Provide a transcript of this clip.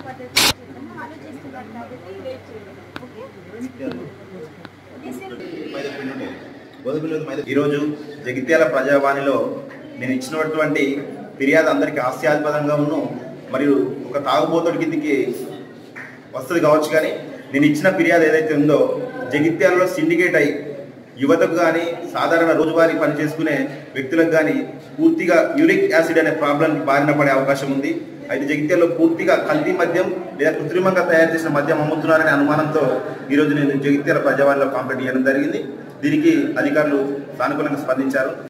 పద్ధతిలో చేద్దాము ఆలోచిస్తున్నారు కాబట్టి వెయిట్ చేయండి ఓకే ఈరోజు జగిత్యాల ప్రజావాణిలో నేను ఇచ్చినటువంటి ఫిర్యాదు అందరికీ హాస్యాస్పదంగా ఉన్ను మరియు ఒక తాగుబోతుడి కిందికి వస్తుంది కావచ్చు కానీ నేను ఇచ్చిన ఫిర్యాదు ఏదైతే ఉందో జగిత్యాలలో సిండికేట్ అయి యువతకు కానీ సాధారణ రోజువారీ పని చేసుకునే వ్యక్తులకు కానీ పూర్తిగా యూరిక్ యాసిడ్ అనే ప్రాబ్లం బారిన పడే అవకాశం ఉంది అయితే జగిత్యాలలో పూర్తిగా కల్తీ మద్యం లేదా కృత్రిమంగా తయారు చేసిన మద్యం అమ్ముతున్నారనే అనుమానంతో ఈరోజు నేను జగిత్యాల ప్రజావాణిలో కాంప్లైంట్ చేయడం జరిగింది దీనికి అధికారులు సానుకూలంగా స్పందించారు